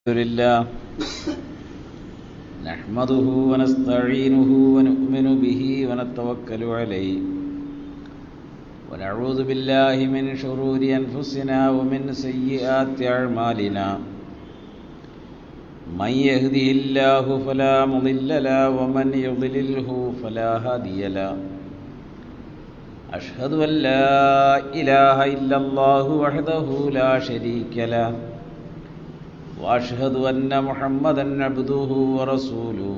الحمد لله نحمده ونستعينه ونؤمن به ونتوكل عليه ونعوذ بالله من شرور أنفسنا ومن سيئات أعمالنا من يهده الله فلا مضل له ومن يضلله فلا هادي له أشهد أن لا إله إلا الله وحده لا شريك له واشهد ان محمدا عبده ورسوله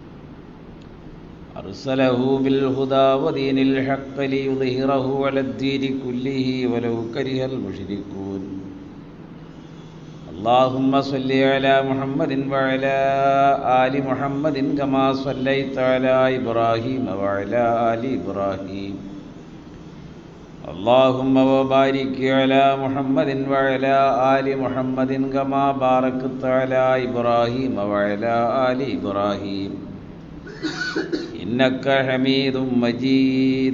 ارسله بالهدى ودين الحق ليظهره على الدين كله ولو كره المشركون اللهم صل على محمد وعلى ال محمد كما صليت على ابراهيم وعلى ال ابراهيم اللهم وبارك على محمد وعلى آل محمد كما باركت على إبراهيم وعلى آل إبراهيم إنك حميد مجيد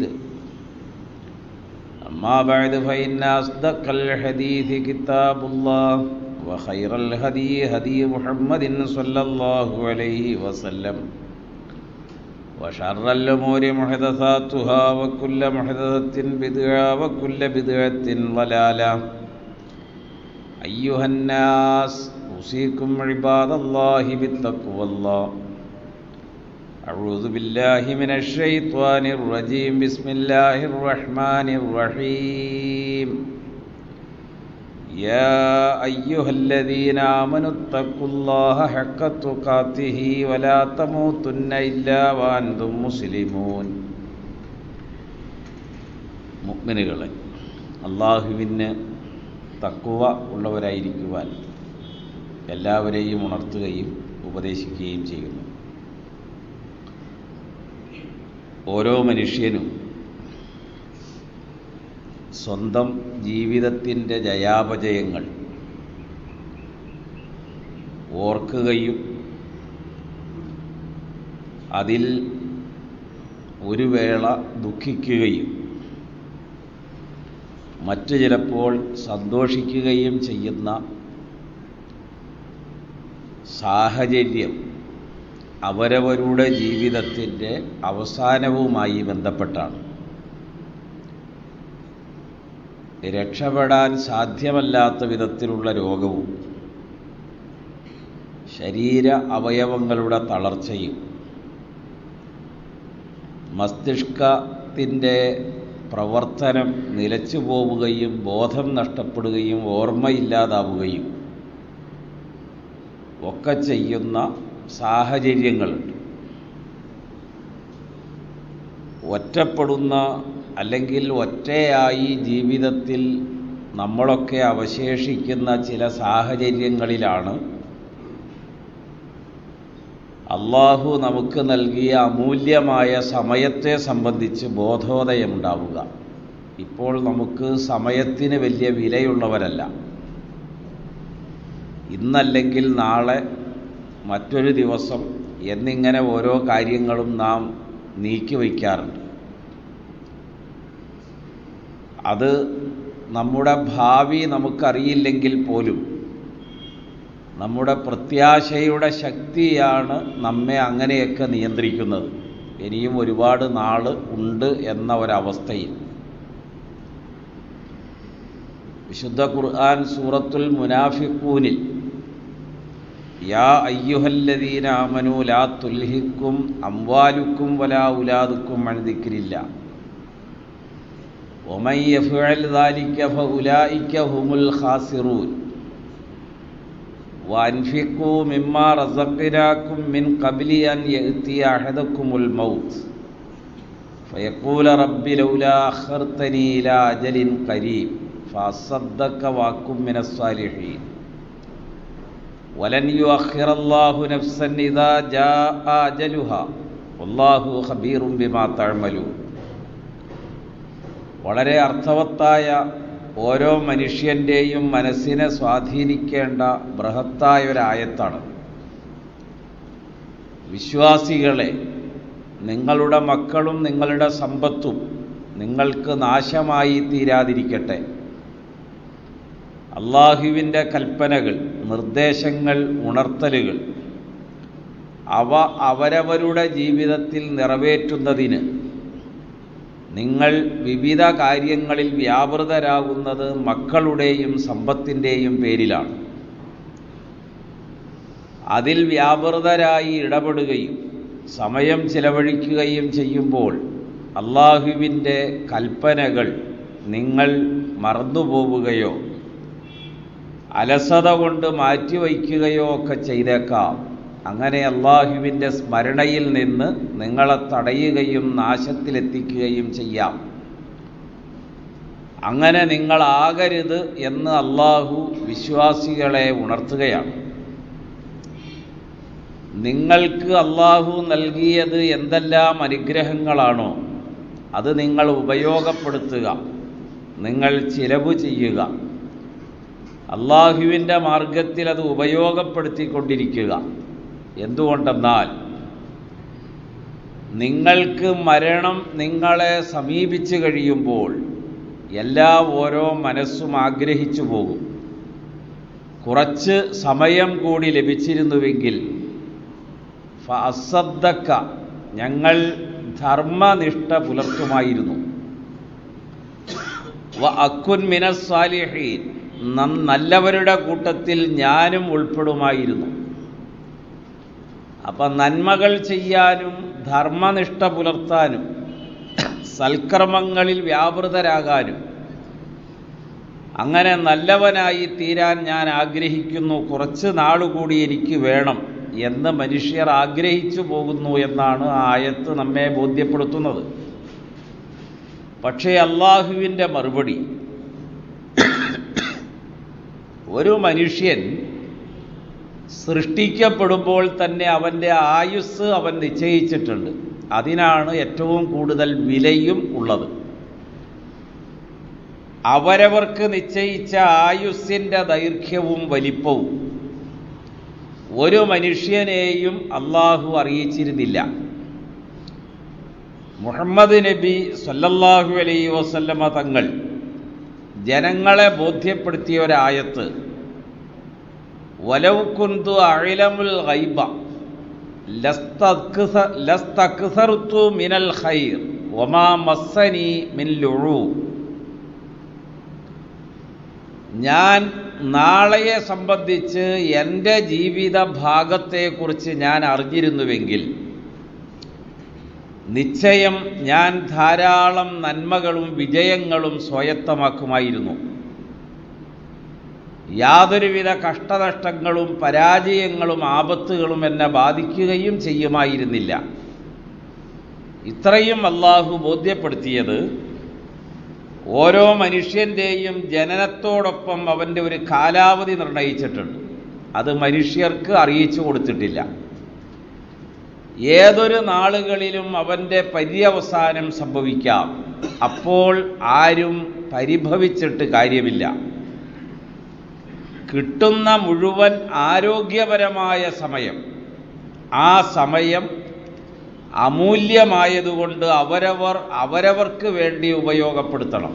أما بعد فإن أصدق الحديث كتاب الله وخير الهدي هدي محمد صلى الله عليه وسلم وشر الأمور محدثاتها وكل محدثة بدعة وكل بدعة ضلالة أيها الناس أوصيكم عباد الله بالتقوى الله أعوذ بالله من الشيطان الرجيم بسم الله الرحمن الرحيم يا أيها الذين آمنوا اتقوا الله حق تقاته ولا تموتن إلا وأنتم مسلمون മുഗ്മിനുകളെ അള്ളാഹുവിന് തക്കുവ ഉള്ളവരായിരിക്കുവാൻ എല്ലാവരെയും ഉണർത്തുകയും ഉപദേശിക്കുകയും ചെയ്യുന്നു ഓരോ മനുഷ്യനും സ്വന്തം ജീവിതത്തിൻ്റെ ജയാപജയങ്ങൾ ഓർക്കുകയും അതിൽ ഒരു വേള ദുഃഖിക്കുകയും മറ്റു ചിലപ്പോൾ സന്തോഷിക്കുകയും ചെയ്യുന്ന സാഹചര്യം അവരവരുടെ ജീവിതത്തിൻ്റെ അവസാനവുമായി ബന്ധപ്പെട്ടാണ് രക്ഷപ്പെടാൻ സാധ്യമല്ലാത്ത വിധത്തിലുള്ള രോഗവും ശരീര അവയവങ്ങളുടെ തളർച്ചയും മസ്തിഷ്കത്തിൻ്റെ പ്രവർത്തനം നിലച്ചു പോവുകയും ബോധം നഷ്ടപ്പെടുകയും ഓർമ്മയില്ലാതാവുകയും ഒക്കെ ചെയ്യുന്ന സാഹചര്യങ്ങളുണ്ട് ഒറ്റപ്പെടുന്ന അല്ലെങ്കിൽ ഒറ്റയായി ജീവിതത്തിൽ നമ്മളൊക്കെ അവശേഷിക്കുന്ന ചില സാഹചര്യങ്ങളിലാണ് അള്ളാഹു നമുക്ക് നൽകിയ അമൂല്യമായ സമയത്തെ സംബന്ധിച്ച് ബോധോദയമുണ്ടാവുക ഇപ്പോൾ നമുക്ക് സമയത്തിന് വലിയ വിലയുള്ളവരല്ല ഇന്നല്ലെങ്കിൽ നാളെ മറ്റൊരു ദിവസം എന്നിങ്ങനെ ഓരോ കാര്യങ്ങളും നാം നീക്കി വയ്ക്കാറുണ്ട് അത് നമ്മുടെ ഭാവി നമുക്കറിയില്ലെങ്കിൽ പോലും നമ്മുടെ പ്രത്യാശയുടെ ശക്തിയാണ് നമ്മെ അങ്ങനെയൊക്കെ നിയന്ത്രിക്കുന്നത് ഇനിയും ഒരുപാട് നാൾ ഉണ്ട് എന്ന ഒരവസ്ഥയിൽ വിശുദ്ധ ഖുർആൻ സൂറത്തുൽ മുനാഫിക്കൂനിൽ യാ അയ്യുഹല്ലദീന ആമനു ലാ തുൽഹിക്കും അംവാലുക്കും വലാ ഉലാദുക്കും അഴുതിക്കില്ല ഒമൻ യഫ്അൽ ദാലിക ഫഉലായിക ഹുമുൽ ഖാസിറൂൻ وأنفقوا مما رزقناكم من قبل أن يأتي أحدكم الموت فيقول رب لولا أخرتني إلى أجل قريب فأصدق وأكن من الصالحين ولن يؤخر الله نفسا إذا جاء أجلها والله خبير بما تعملون വളരെ അർത്ഥവത്തായ ഓരോ മനുഷ്യൻ്റെയും മനസ്സിനെ സ്വാധീനിക്കേണ്ട ബൃഹത്തായ ഒരായത്താണ് വിശ്വാസികളെ നിങ്ങളുടെ മക്കളും നിങ്ങളുടെ സമ്പത്തും നിങ്ങൾക്ക് നാശമായി തീരാതിരിക്കട്ടെ അള്ളാഹുവിൻ്റെ കൽപ്പനകൾ നിർദ്ദേശങ്ങൾ ഉണർത്തലുകൾ അവ അവരവരുടെ ജീവിതത്തിൽ നിറവേറ്റുന്നതിന് നിങ്ങൾ വിവിധ കാര്യങ്ങളിൽ വ്യാപൃതരാകുന്നത് മക്കളുടെയും സമ്പത്തിൻ്റെയും പേരിലാണ് അതിൽ വ്യാപൃതരായി ഇടപെടുകയും സമയം ചിലവഴിക്കുകയും ചെയ്യുമ്പോൾ അള്ളാഹുവിൻ്റെ കൽപ്പനകൾ നിങ്ങൾ മറന്നുപോവുകയോ അലസത കൊണ്ട് മാറ്റിവയ്ക്കുകയോ ഒക്കെ ചെയ്തേക്കാം അങ്ങനെ അള്ളാഹുവിൻ്റെ സ്മരണയിൽ നിന്ന് നിങ്ങളെ തടയുകയും നാശത്തിലെത്തിക്കുകയും ചെയ്യാം അങ്ങനെ നിങ്ങളാകരുത് എന്ന് അള്ളാഹു വിശ്വാസികളെ ഉണർത്തുകയാണ് നിങ്ങൾക്ക് അള്ളാഹു നൽകിയത് എന്തെല്ലാം അനുഗ്രഹങ്ങളാണോ അത് നിങ്ങൾ ഉപയോഗപ്പെടുത്തുക നിങ്ങൾ ചിലവ് ചെയ്യുക അള്ളാഹുവിൻ്റെ മാർഗത്തിൽ അത് ഉപയോഗപ്പെടുത്തിക്കൊണ്ടിരിക്കുക എന്തുകൊണ്ടെന്നാൽ നിങ്ങൾക്ക് മരണം നിങ്ങളെ സമീപിച്ചു കഴിയുമ്പോൾ എല്ലാ ഓരോ മനസ്സും ആഗ്രഹിച്ചു പോകും കുറച്ച് സമയം കൂടി ലഭിച്ചിരുന്നുവെങ്കിൽ ഫസദ്ദക്ക ഞങ്ങൾ ധർമ്മനിഷ്ഠ പുലർത്തുമായിരുന്നു വ അക്കുൻ മിനസ്സാലിഹീൻ നല്ലവരുടെ കൂട്ടത്തിൽ ഞാനും ഉൾപ്പെടുമായിരുന്നു അപ്പം നന്മകൾ ചെയ്യാനും ധർമ്മനിഷ്ഠ പുലർത്താനും സൽക്കർമ്മങ്ങളിൽ വ്യാപൃതരാകാനും അങ്ങനെ നല്ലവനായി തീരാൻ ഞാൻ ആഗ്രഹിക്കുന്നു കുറച്ച് നാളുകൂടി എനിക്ക് വേണം എന്ന് മനുഷ്യർ ആഗ്രഹിച്ചു പോകുന്നു എന്നാണ് ആ ആയത്ത് നമ്മെ ബോധ്യപ്പെടുത്തുന്നത് പക്ഷേ അള്ളാഹുവിൻ്റെ മറുപടി ഒരു മനുഷ്യൻ സൃഷ്ടിക്കപ്പെടുമ്പോൾ തന്നെ അവൻ്റെ ആയുസ് അവൻ നിശ്ചയിച്ചിട്ടുണ്ട് അതിനാണ് ഏറ്റവും കൂടുതൽ വിലയും ഉള്ളത് അവരവർക്ക് നിശ്ചയിച്ച ആയുസ്സിൻ്റെ ദൈർഘ്യവും വലിപ്പവും ഒരു മനുഷ്യനെയും അള്ളാഹു അറിയിച്ചിരുന്നില്ല മുഹമ്മദ് നബി സല്ലല്ലാഹു അലൈ വസല്ലമ തങ്ങൾ ജനങ്ങളെ ബോധ്യപ്പെടുത്തിയ ഒരായത്ത് വലൗ കുന്തു അഴിലമുൽ ഗൈബ ലസ്തക്സറുത്തു മിനൽ ഖൈർ വമാ മസ്സനി മിൻ ലുഴു ഞാൻ നാളെയെ സംബന്ധിച്ച് എൻ്റെ ജീവിത ഭാഗത്തെക്കുറിച്ച് ഞാൻ അറിഞ്ഞിരുന്നുവെങ്കിൽ നിശ്ചയം ഞാൻ ധാരാളം നന്മകളും വിജയങ്ങളും സ്വായത്തമാക്കുമായിരുന്നു യാതൊരുവിധ കഷ്ടനഷ്ടങ്ങളും പരാജയങ്ങളും ആപത്തുകളും എന്നെ ബാധിക്കുകയും ചെയ്യുമായിരുന്നില്ല ഇത്രയും അള്ളാഹു ബോധ്യപ്പെടുത്തിയത് ഓരോ മനുഷ്യൻ്റെയും ജനനത്തോടൊപ്പം അവൻ്റെ ഒരു കാലാവധി നിർണയിച്ചിട്ടുണ്ട് അത് മനുഷ്യർക്ക് അറിയിച്ചു കൊടുത്തിട്ടില്ല ഏതൊരു നാളുകളിലും അവൻ്റെ പര്യവസാനം സംഭവിക്കാം അപ്പോൾ ആരും പരിഭവിച്ചിട്ട് കാര്യമില്ല കിട്ടുന്ന മുഴുവൻ ആരോഗ്യപരമായ സമയം ആ സമയം അമൂല്യമായതുകൊണ്ട് അവരവർ അവരവർക്ക് വേണ്ടി ഉപയോഗപ്പെടുത്തണം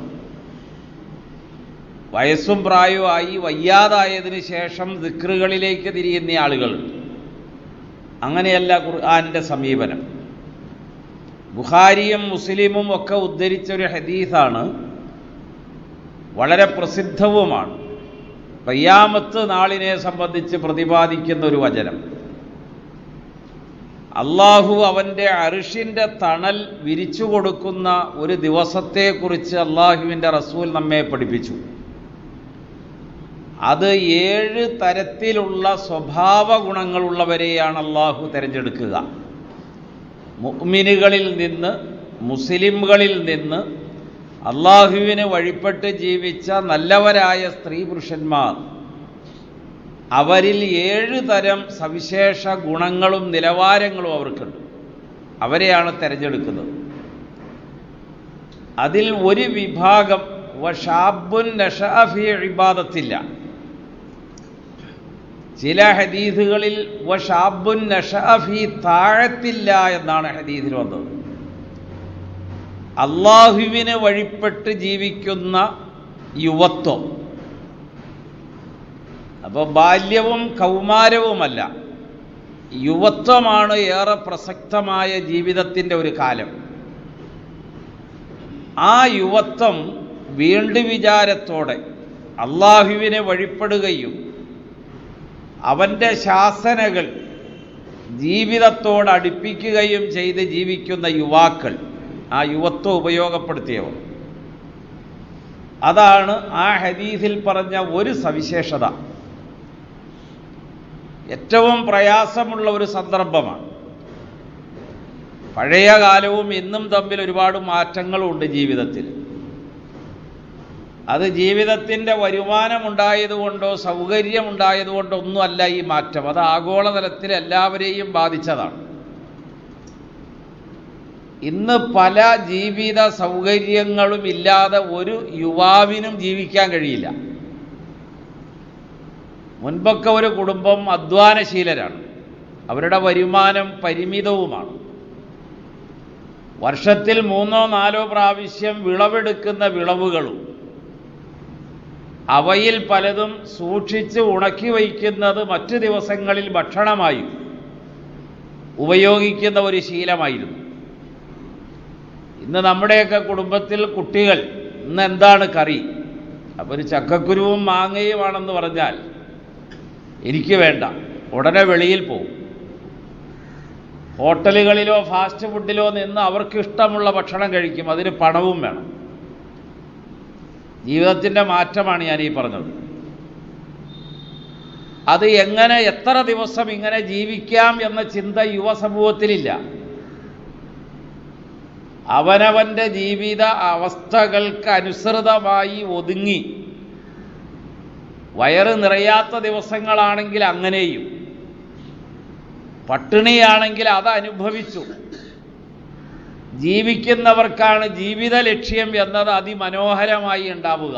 വയസ്സും പ്രായവുമായി വയ്യാതായതിനു ശേഷം ദിക്റുകളിലേക്ക് തിരിയുന്ന ആളുകൾ അങ്ങനെയല്ല ഖുർആാനിൻ്റെ സമീപനം ബുഖാരിയും മുസ്ലിമും ഒക്കെ ഉദ്ധരിച്ചൊരു ഹദീസാണ് വളരെ പ്രസിദ്ധവുമാണ് കയ്യാമത്ത് നാളിനെ സംബന്ധിച്ച് പ്രതിപാദിക്കുന്ന ഒരു വചനം അള്ളാഹു അവൻ്റെ അറിഷിൻ്റെ തണൽ വിരിച്ചു കൊടുക്കുന്ന ഒരു ദിവസത്തെക്കുറിച്ച് അള്ളാഹുവിൻ്റെ റസൂൽ നമ്മെ പഠിപ്പിച്ചു അത് ഏഴ് തരത്തിലുള്ള സ്വഭാവ ഗുണങ്ങളുള്ളവരെയാണ് അള്ളാഹു തിരഞ്ഞെടുക്കുക മുഅ്മിനുകളിൽ നിന്ന് മുസ്ലിംകളിൽ നിന്ന് അള്ളാഹുവിന് വഴിപ്പെട്ട് ജീവിച്ച നല്ലവരായ സ്ത്രീ പുരുഷന്മാർ അവരിൽ ഏഴ് തരം സവിശേഷ ഗുണങ്ങളും നിലവാരങ്ങളും അവർക്കുണ്ട് അവരെയാണ് തിരഞ്ഞെടുക്കുന്നത് അതിൽ ഒരു വിഭാഗം വഷാബുൻ നഷാഫി ഇബാദത്തില്ല ചില ഹദീസുകളിൽ വഷാബുൻ നഷാഫി താഴത്തില്ല എന്നാണ് ഹദീസിൽ വന്നത് അള്ളാഹുവിന് വഴിപ്പെട്ട് ജീവിക്കുന്ന യുവത്വം അപ്പോൾ ബാല്യവും കൗമാരവുമല്ല യുവത്വമാണ് ഏറെ പ്രസക്തമായ ജീവിതത്തിൻ്റെ ഒരു കാലം ആ യുവത്വം വീണ്ടു വിചാരത്തോടെ അള്ളാഹുവിനെ വഴിപ്പെടുകയും അവൻ്റെ ശാസനകൾ ജീവിതത്തോട് അടുപ്പിക്കുകയും ചെയ്ത് ജീവിക്കുന്ന യുവാക്കൾ ആ യുവത്വം ഉപയോഗപ്പെടുത്തിയവർ അതാണ് ആ ഹദീസിൽ പറഞ്ഞ ഒരു സവിശേഷത ഏറ്റവും പ്രയാസമുള്ള ഒരു സന്ദർഭമാണ് പഴയ കാലവും ഇന്നും തമ്മിൽ ഒരുപാട് മാറ്റങ്ങളുണ്ട് ജീവിതത്തിൽ അത് ജീവിതത്തിൻ്റെ വരുമാനമുണ്ടായതുകൊണ്ടോ സൗകര്യമുണ്ടായതുകൊണ്ടോ ഒന്നുമല്ല ഈ മാറ്റം അത് ആഗോളതലത്തിൽ എല്ലാവരെയും ബാധിച്ചതാണ് ഇന്ന് പല ജീവിത സൗകര്യങ്ങളും ഇല്ലാതെ ഒരു യുവാവിനും ജീവിക്കാൻ കഴിയില്ല മുൻപൊക്കെ ഒരു കുടുംബം അധ്വാനശീലരാണ് അവരുടെ വരുമാനം പരിമിതവുമാണ് വർഷത്തിൽ മൂന്നോ നാലോ പ്രാവശ്യം വിളവെടുക്കുന്ന വിളവുകളും അവയിൽ പലതും സൂക്ഷിച്ച് ഉണക്കി വയ്ക്കുന്നത് മറ്റു ദിവസങ്ങളിൽ ഭക്ഷണമായും ഉപയോഗിക്കുന്ന ഒരു ശീലമായിരുന്നു ഇന്ന് നമ്മുടെയൊക്കെ കുടുംബത്തിൽ കുട്ടികൾ ഇന്ന് എന്താണ് കറി അപ്പോൾ ഒരു ചക്കക്കുരുവും മാങ്ങയുമാണെന്ന് പറഞ്ഞാൽ എനിക്ക് വേണ്ട ഉടനെ വെളിയിൽ പോകും ഹോട്ടലുകളിലോ ഫാസ്റ്റ് ഫുഡിലോ നിന്ന് അവർക്ക് ഇഷ്ടമുള്ള ഭക്ഷണം കഴിക്കും അതിന് പണവും വേണം ജീവിതത്തിൻ്റെ മാറ്റമാണ് ഞാൻ ഈ പറഞ്ഞത് അത് എങ്ങനെ എത്ര ദിവസം ഇങ്ങനെ ജീവിക്കാം എന്ന ചിന്ത യുവസമൂഹത്തിലില്ല അവനവൻ്റെ ജീവിത അവസ്ഥകൾക്ക് അനുസൃതമായി ഒതുങ്ങി വയറ് നിറയാത്ത ദിവസങ്ങളാണെങ്കിൽ അങ്ങനെയും പട്ടിണിയാണെങ്കിൽ അത് അനുഭവിച്ചു ജീവിക്കുന്നവർക്കാണ് ജീവിത ലക്ഷ്യം എന്നത് അതിമനോഹരമായി ഉണ്ടാവുക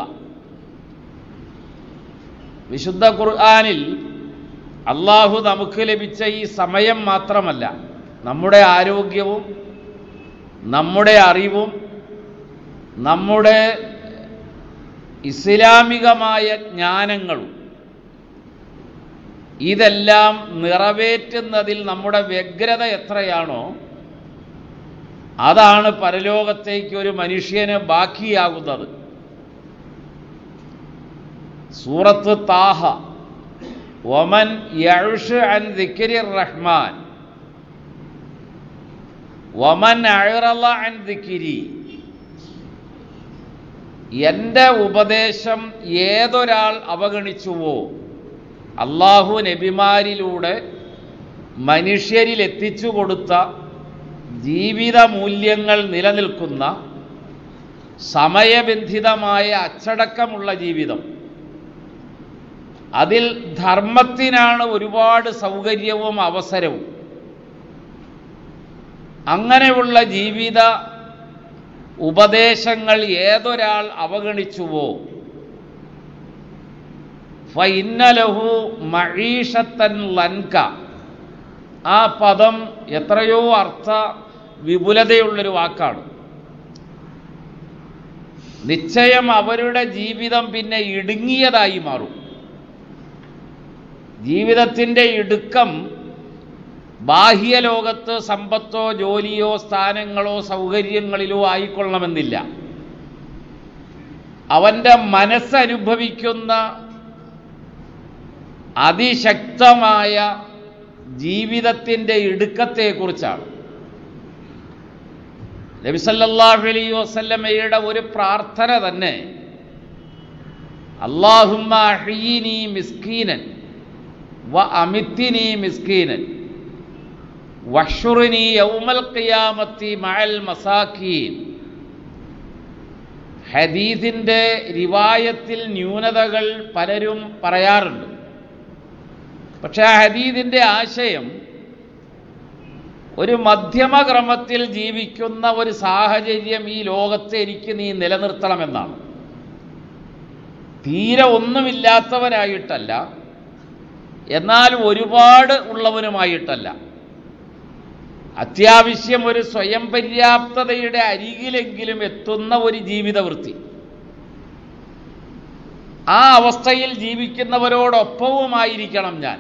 വിശുദ്ധ ഖുർആാനിൽ അള്ളാഹു നമുക്ക് ലഭിച്ച ഈ സമയം മാത്രമല്ല നമ്മുടെ ആരോഗ്യവും നമ്മുടെ അറിവും നമ്മുടെ ഇസ്ലാമികമായ ജ്ഞാനങ്ങളും ഇതെല്ലാം നിറവേറ്റുന്നതിൽ നമ്മുടെ വ്യഗ്രത എത്രയാണോ അതാണ് പരലോകത്തേക്ക് ഒരു മനുഷ്യന് ബാക്കിയാകുന്നത് സൂറത്ത് താഹ ഒമൻ യഴുഷ് അൻ ദിക്രി റഹ്മാൻ ഒമൻ അഴറല അൻ ദിക്കിരി എൻ്റെ ഉപദേശം ഏതൊരാൾ അവഗണിച്ചുവോ അള്ളാഹു നബിമാരിലൂടെ മനുഷ്യരിൽ എത്തിച്ചു കൊടുത്ത ജീവിത മൂല്യങ്ങൾ നിലനിൽക്കുന്ന സമയബന്ധിതമായ അച്ചടക്കമുള്ള ജീവിതം അതിൽ ധർമ്മത്തിനാണ് ഒരുപാട് സൗകര്യവും അവസരവും അങ്ങനെയുള്ള ജീവിത ഉപദേശങ്ങൾ ഏതൊരാൾ അവഗണിച്ചുവോ ഫൈന്നലഹു മഴീഷത്തൻ ലൻക ആ പദം എത്രയോ അർത്ഥ വിപുലതയുള്ളൊരു വാക്കാണ് നിശ്ചയം അവരുടെ ജീവിതം പിന്നെ ഇടുങ്ങിയതായി മാറും ജീവിതത്തിൻ്റെ ഇടുക്കം ബാഹ്യലോകത്ത് സമ്പത്തോ ജോലിയോ സ്ഥാനങ്ങളോ സൗകര്യങ്ങളിലോ ആയിക്കൊള്ളണമെന്നില്ല അവൻ്റെ മനസ്സനുഭവിക്കുന്ന അതിശക്തമായ ജീവിതത്തിൻ്റെ ഇടുക്കത്തെക്കുറിച്ചാണ് നബിസല്ലാഹു അലൈ വസല്ലമയുടെ ഒരു പ്രാർത്ഥന തന്നെ അള്ളാഹുമ്മ അഹീനി മിസ്കീനൻ വ അമിത്തിനി മിസ്കീനൻ വഷുറിനി യൗമൽ ഖിയാമത്തി മഅൽ മസാക്കീൻ ഹദീസിൻ്റെ റിവായത്തിൽ ന്യൂനതകൾ പലരും പറയാറുണ്ട് പക്ഷേ ആ ഹദീദിൻ്റെ ആശയം ഒരു മധ്യമക്രമത്തിൽ ജീവിക്കുന്ന ഒരു സാഹചര്യം ഈ ലോകത്ത് എനിക്ക് നീ നിലനിർത്തണമെന്നാണ് തീരെ ഒന്നുമില്ലാത്തവനായിട്ടല്ല എന്നാൽ ഒരുപാട് ഉള്ളവനുമായിട്ടല്ല അത്യാവശ്യം ഒരു സ്വയം പര്യാപ്തതയുടെ അരികിലെങ്കിലും എത്തുന്ന ഒരു ജീവിതവൃത്തി ആ അവസ്ഥയിൽ ജീവിക്കുന്നവരോടൊപ്പവുമായിരിക്കണം ഞാൻ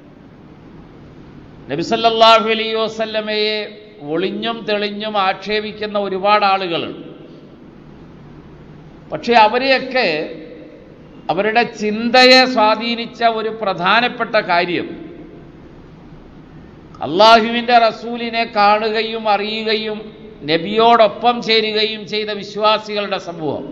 നബിസല്ലാഹു അലൈഹി വസല്ലമയെ ഒളിഞ്ഞും തെളിഞ്ഞും ആക്ഷേപിക്കുന്ന ഒരുപാട് ആളുകളുണ്ട് പക്ഷെ അവരെയൊക്കെ അവരുടെ ചിന്തയെ സ്വാധീനിച്ച ഒരു പ്രധാനപ്പെട്ട കാര്യം അള്ളാഹുവിൻ്റെ റസൂലിനെ കാണുകയും അറിയുകയും നബിയോടൊപ്പം ചേരുകയും ചെയ്ത വിശ്വാസികളുടെ സമൂഹം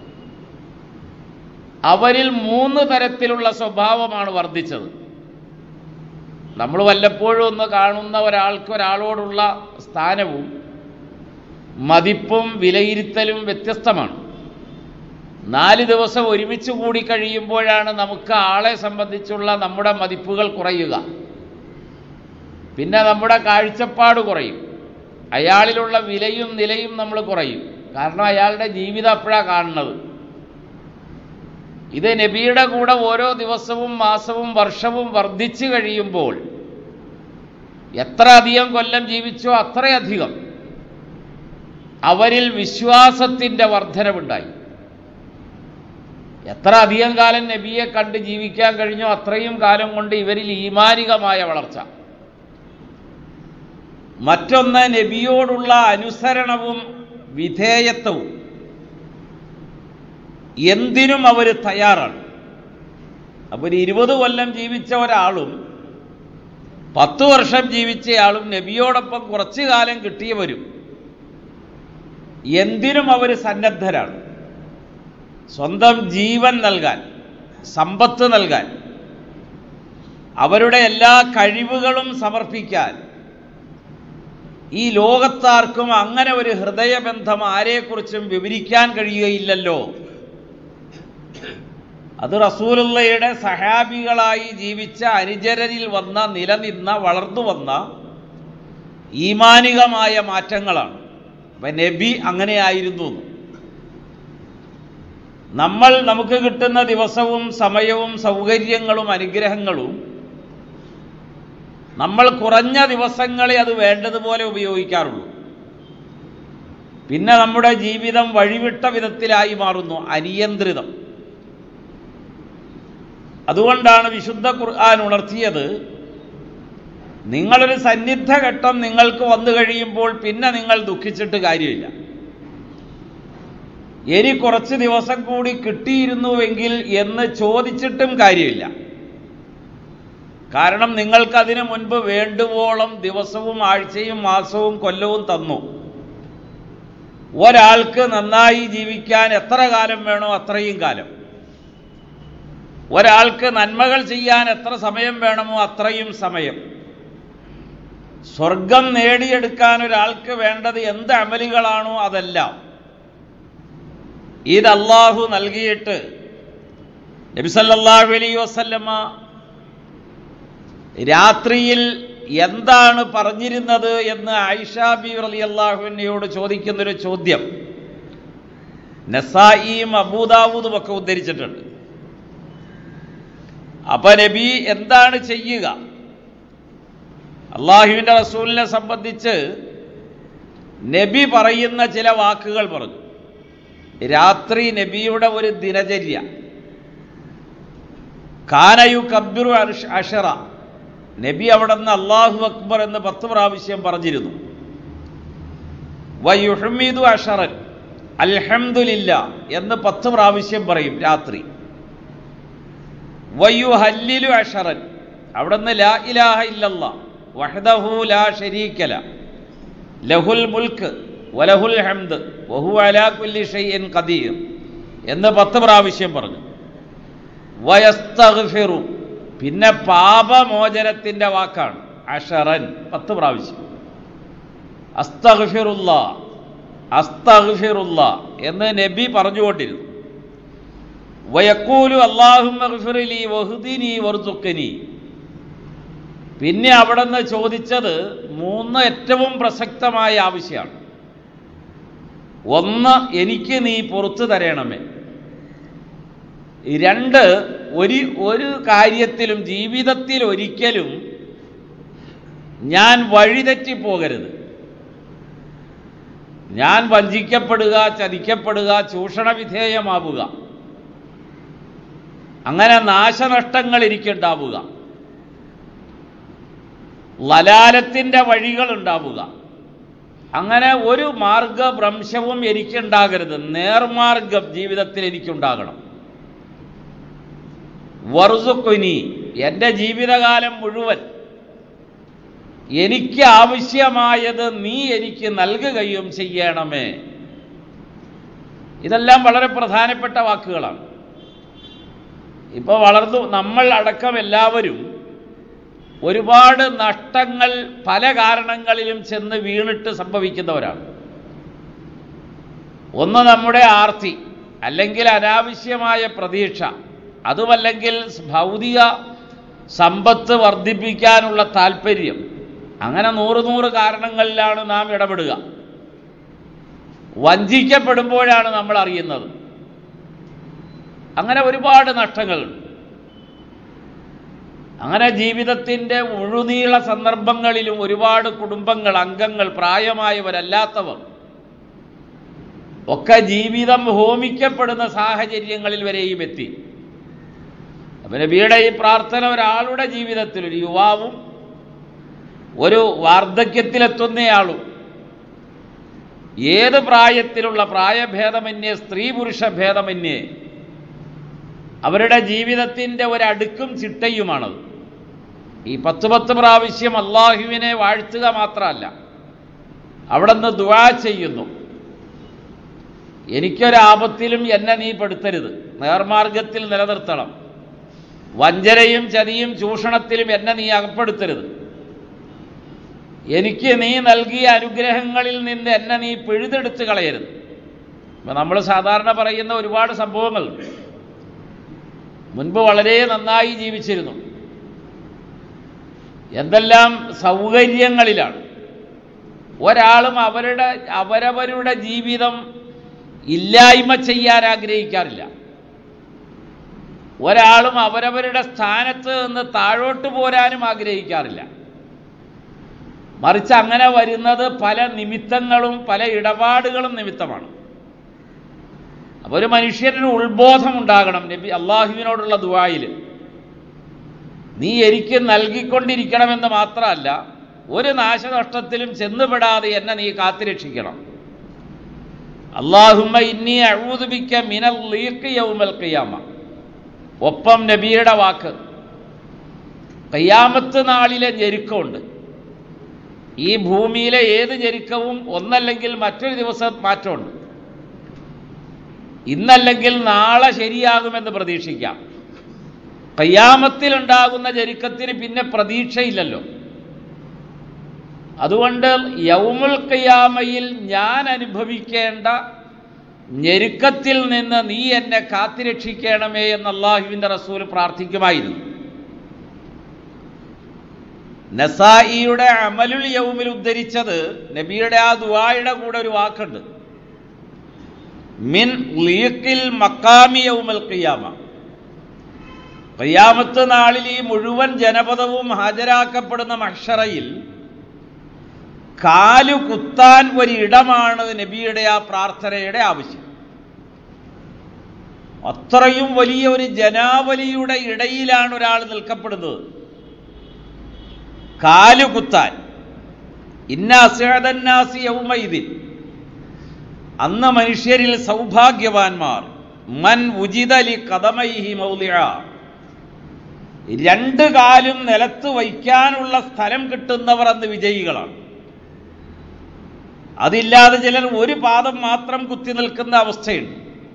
അവരിൽ മൂന്ന് തരത്തിലുള്ള സ്വഭാവമാണ് വർദ്ധിച്ചത് നമ്മൾ വല്ലപ്പോഴും ഒന്ന് കാണുന്ന ഒരാൾക്ക് ഒരാളോടുള്ള സ്ഥാനവും മതിപ്പും വിലയിരുത്തലും വ്യത്യസ്തമാണ് നാല് ദിവസം ഒരുമിച്ച് കൂടി കഴിയുമ്പോഴാണ് നമുക്ക് ആളെ സംബന്ധിച്ചുള്ള നമ്മുടെ മതിപ്പുകൾ കുറയുക പിന്നെ നമ്മുടെ കാഴ്ചപ്പാട് കുറയും അയാളിലുള്ള വിലയും നിലയും നമ്മൾ കുറയും കാരണം അയാളുടെ ജീവിതം അപ്പോഴാണ് കാണുന്നത് ഇത് നബിയുടെ കൂടെ ഓരോ ദിവസവും മാസവും വർഷവും വർദ്ധിച്ചു കഴിയുമ്പോൾ എത്ര അധികം കൊല്ലം ജീവിച്ചോ അത്രയധികം അവരിൽ വിശ്വാസത്തിൻ്റെ വർധനവുണ്ടായി എത്ര അധികം കാലം നബിയെ കണ്ട് ജീവിക്കാൻ കഴിഞ്ഞോ അത്രയും കാലം കൊണ്ട് ഇവരിൽ ഈമാനികമായ വളർച്ച മറ്റൊന്ന് നബിയോടുള്ള അനുസരണവും വിധേയത്വവും എന്തിനും അവർ തയ്യാറാണ് അപ്പോൾ ഇരുപത് കൊല്ലം ജീവിച്ച ഒരാളും പത്ത് വർഷം ജീവിച്ചയാളും നബിയോടൊപ്പം കുറച്ചു കാലം കിട്ടിയവരും എന്തിനും അവർ സന്നദ്ധരാണ് സ്വന്തം ജീവൻ നൽകാൻ സമ്പത്ത് നൽകാൻ അവരുടെ എല്ലാ കഴിവുകളും സമർപ്പിക്കാൻ ഈ ലോകത്താർക്കും അങ്ങനെ ഒരു ഹൃദയബന്ധം ആരെക്കുറിച്ചും വിവരിക്കാൻ കഴിയുകയില്ലല്ലോ അത് റസൂലുള്ളയുടെ സഹാബികളായി ജീവിച്ച അനുചരരിൽ വന്ന നിലനിന്ന വളർന്നു വന്ന ഈമാനികമായ മാറ്റങ്ങളാണ് അപ്പം നബി അങ്ങനെയായിരുന്നു എന്ന്. നമ്മൾ നമുക്ക് കിട്ടുന്ന ദിവസവും സമയവും സൗകര്യങ്ങളും അനുഗ്രഹങ്ങളും നമ്മൾ കുറഞ്ഞ ദിവസങ്ങളെ അത് വേണ്ടതുപോലെ ഉപയോഗിക്കാറുള്ളൂ പിന്നെ നമ്മുടെ ജീവിതം വഴിവിട്ട വിധത്തിലായി മാറുന്നു അനിയന്ത്രിതം അതുകൊണ്ടാണ് വിശുദ്ധ ഖുർആൻ ഉണർത്തിയത് നിങ്ങളൊരു സന്നിഗ്ധ ഘട്ടം നിങ്ങൾക്ക് വന്നു കഴിയുമ്പോൾ പിന്നെ നിങ്ങൾ ദുഃഖിച്ചിട്ട് കാര്യമില്ല ഇനി കുറച്ച് ദിവസം കൂടി കിട്ടിയിരുന്നുവെങ്കിൽ എന്ന് ചോദിച്ചിട്ടും കാര്യമില്ല കാരണം നിങ്ങൾക്കതിനു മുൻപ് വേണ്ടുവോളം ദിവസവും ആഴ്ചയും മാസവും കൊല്ലവും തന്നു ഒരാൾക്ക് നന്നായി ജീവിക്കാൻ എത്ര കാലം വേണോ അത്രയും കാലം ഒരാൾക്ക് നന്മകൾ ചെയ്യാൻ എത്ര സമയം വേണമോ അത്രയും സമയം സ്വർഗം നേടിയെടുക്കാൻ ഒരാൾക്ക് വേണ്ടത് എന്ത് അമലുകളാണോ അതെല്ലാം ഇത് അള്ളാഹു നൽകിയിട്ട് നബിസല്ലാഹു അലൈ വസല്ലമ്മ രാത്രിയിൽ എന്താണ് പറഞ്ഞിരുന്നത് എന്ന് ആയിഷാബി അലി അള്ളാഹുവിനോട് ചോദിക്കുന്നൊരു ചോദ്യം നസായിയും അബൂദാവൂദും ഒക്കെ ഉദ്ധരിച്ചിട്ടുണ്ട് അപ്പൊ നബി എന്താണ് ചെയ്യുക അള്ളാഹുവിൻ്റെ റസൂലിനെ സംബന്ധിച്ച് നബി പറയുന്ന ചില വാക്കുകൾ പറഞ്ഞു രാത്രി നബിയുടെ ഒരു ദിനചര്യ കാനയു കബ്ബിറു അഷറ നബി അവിടെ നിന്ന് അള്ളാഹു അക്ബർ എന്ന് പത്ത് പ്രാവശ്യം പറഞ്ഞിരുന്നു വയുഹമ്മീദു അഷറൻ അൽഹംദുലില്ല എന്ന് പത്ത് പ്രാവശ്യം പറയും രാത്രി വയു ഹല്ലിലു അഷറൻ അവിടുന്ന് ലാ ഇലാഹ ഇല്ലല്ല വഹദഹു ലാ ഷരീക്കല ലഹുൽ മുൽക്ക് വലഹുൽ ഹംദ് വഹു അലാ കുല്ലി ഷൈഇൻ ഖദീർ എന്ന് പത്ത് പ്രാവശ്യം പറഞ്ഞു വയസ്തഗ്ഫിറു പിന്നെ പാപമോചനത്തിൻ്റെ വാക്കാണ് അഷറൻ പത്ത് പ്രാവശ്യം അസ്തഗ്ഫിറുല്ല അസ്തഗ്ഫിറുല്ല എന്ന് നബി പറഞ്ഞുകൊണ്ടിരുന്നു വയക്കൂലു അള്ളാഹുലി വഹുദിനി വർത്തുക്കനി പിന്നെ അവിടെ നിന്ന് ചോദിച്ചത് മൂന്ന് ഏറ്റവും പ്രസക്തമായ ആവശ്യമാണ് ഒന്ന് എനിക്ക് നീ പുറത്തു തരണമേ രണ്ട് ഒരു ഒരു കാര്യത്തിലും ജീവിതത്തിൽ ഒരിക്കലും ഞാൻ വഴിതെറ്റി പോകരുത് ഞാൻ വഞ്ചിക്കപ്പെടുക ചതിക്കപ്പെടുക ചൂഷണ വിധേയമാവുക അങ്ങനെ നാശനഷ്ടങ്ങൾ എനിക്കുണ്ടാവുക ലലാലത്തിൻ്റെ വഴികൾ ഉണ്ടാവുക അങ്ങനെ ഒരു മാർഗഭ്രംശവും എനിക്കുണ്ടാകരുത് നേർമാർഗം ജീവിതത്തിൽ എനിക്കുണ്ടാകണം വർസുക്കുനി എൻ്റെ ജീവിതകാലം മുഴുവൻ എനിക്ക് ആവശ്യമായത് നീ എനിക്ക് നൽകുകയും ചെയ്യണമേ ഇതെല്ലാം വളരെ പ്രധാനപ്പെട്ട വാക്കുകളാണ് ഇപ്പോൾ വളർന്നു നമ്മൾ അടക്കം എല്ലാവരും ഒരുപാട് നഷ്ടങ്ങൾ പല കാരണങ്ങളിലും ചെന്ന് വീണിട്ട് സംഭവിക്കുന്നവരാണ് ഒന്ന് നമ്മുടെ ആർത്തി അല്ലെങ്കിൽ അനാവശ്യമായ പ്രതീക്ഷ അതുമല്ലെങ്കിൽ ഭൗതിക സമ്പത്ത് വർദ്ധിപ്പിക്കാനുള്ള താല്പര്യം അങ്ങനെ നൂറ് നൂറ് കാരണങ്ങളിലാണ് നാം ഇടപെടുക വഞ്ചിക്കപ്പെടുമ്പോഴാണ് നമ്മൾ അറിയുന്നത് അങ്ങനെ ഒരുപാട് നഷ്ടങ്ങളുണ്ട് അങ്ങനെ ജീവിതത്തിൻ്റെ മുഴുനീള സന്ദർഭങ്ങളിലും ഒരുപാട് കുടുംബങ്ങൾ അംഗങ്ങൾ പ്രായമായവരല്ലാത്തവർ ഒക്കെ ജീവിതം ഹോമിക്കപ്പെടുന്ന സാഹചര്യങ്ങളിൽ വരെയും എത്തി അപ്പം നബിയുടെ ഈ പ്രാർത്ഥന ഒരാളുടെ ജീവിതത്തിൽ ഒരു യുവാവും ഒരു വാർദ്ധക്യത്തിലെത്തുന്നയാളും ഏത് പ്രായത്തിലുള്ള പ്രായഭേദമന്യേ സ്ത്രീ പുരുഷ ഭേദമന്യേ അവരുടെ ജീവിതത്തിൻ്റെ ഒരടുക്കും ചിട്ടയുമാണത് ഈ പത്ത് പത്ത് പ്രാവശ്യം അള്ളാഹുവിനെ വാഴ്ത്തുക മാത്രമല്ല അവിടെ നിന്ന് ദുവാ ചെയ്യുന്നു എനിക്കൊരാപത്തിലും എന്നെ നീ പെടുത്തരുത് നേർമാർഗത്തിൽ നിലനിർത്തണം വഞ്ചനയും ചതിയും ചൂഷണത്തിലും എന്നെ നീ അകപ്പെടുത്തരുത് എനിക്ക് നീ നൽകിയ അനുഗ്രഹങ്ങളിൽ നിന്ന് എന്നെ നീ പിഴുതെടുത്ത് കളയരുത് ഇപ്പം നമ്മൾ സാധാരണ പറയുന്ന ഒരുപാട് സംഭവങ്ങളുണ്ട് മുൻപ് വളരെ നന്നായി ജീവിച്ചിരുന്നു എന്തെല്ലാം സൗകര്യങ്ങളിലാണ് ഒരാളും അവരുടെ അവരവരുടെ ജീവിതം ഇല്ലായ്മ ചെയ്യാൻ ആഗ്രഹിക്കാറില്ല ഒരാളും അവരവരുടെ സ്ഥാനത്ത് നിന്ന് താഴോട്ട് പോരാനും ആഗ്രഹിക്കാറില്ല മറിച്ച് അങ്ങനെ വരുന്നത് പല നിമിത്തങ്ങളും പല ഇടപാടുകളും നിമിത്തമാണ് അപ്പോൾ ഒരു മനുഷ്യന് ഉത്ബോധം ഉണ്ടാകണം നബി അള്ളാഹുവിനോടുള്ള ദുവായിൽ നീ എനിക്ക് നൽകിക്കൊണ്ടിരിക്കണമെന്ന് മാത്രമല്ല ഒരു നാശനഷ്ടത്തിലും ചെന്നുപെടാതെ എന്നെ നീ കാത്തുരക്ഷിക്കണം അള്ളാഹുമ്മ ഇന്നി അഴൂതുബിക്ക മിനൽ ലീക്ക് യൗമൽ ഖിയാമ ഒപ്പം നബിയുടെ വാക്ക് കയ്യാമത്ത് നാളിലെ ഞെരുക്കമുണ്ട് ഈ ഭൂമിയിലെ ഏത് ഞെരുക്കവും ഒന്നല്ലെങ്കിൽ മറ്റൊരു ദിവസം മാറ്റമുണ്ട് ഇന്നല്ലെങ്കിൽ നാളെ ശരിയാകുമെന്ന് പ്രതീക്ഷിക്കാം കയ്യാമത്തിലുണ്ടാകുന്ന ഞെരുക്കത്തിന് പിന്നെ പ്രതീക്ഷയില്ലല്ലോ അതുകൊണ്ട് യൗമുൽ കയ്യാമയിൽ ഞാൻ അനുഭവിക്കേണ്ട ഞെരുക്കത്തിൽ നിന്ന് നീ എന്നെ കാത്തിരക്ഷിക്കണമേ എന്ന് അള്ളാഹുവിൻ്റെ റസൂൽ പ്രാർത്ഥിക്കുമായിരുന്നു നസായിയുടെ അമലുൽ യൗമിൽ ഉദ്ധരിച്ചത് നബിയുടെ ആ ദുവായുടെ കൂടെ ഒരു വാക്കുണ്ട് മിൻ ലീക്കിൽ മക്കാമി യൗമൽ ഖിയാമ ഖിയാമത്ത് നാളിൽ ഈ മുഴുവൻ ജനപദവും ഹാജരാക്കപ്പെടുന്ന മഷറയിൽ കാലു കുത്താൻ ഒരിടമാണ് നബിയുടെ ആ പ്രാർത്ഥനയുടെ ആവശ്യം അത്രയും വലിയ ഒരു ജനാവലിയുടെ ഇടയിലാണ് ഒരാൾ നിൽക്കപ്പെടുന്നത് കാലു കുത്താൻ ഇന്ന അസേദന്നാസി യൗമൈദിൻ അന്ന് മനുഷ്യരിൽ സൗഭാഗ്യവാന്മാർ മൻ ഉജിതലി കഥമൈഹി മൗലിയ രണ്ട് കാലും നിലത്ത് വയ്ക്കാനുള്ള സ്ഥലം കിട്ടുന്നവർ അന്ന് വിജയികളാണ് അതില്ലാതെ ചിലർ ഒരു പാദം മാത്രം കുത്തി നിൽക്കുന്ന അവസ്ഥയുണ്ട്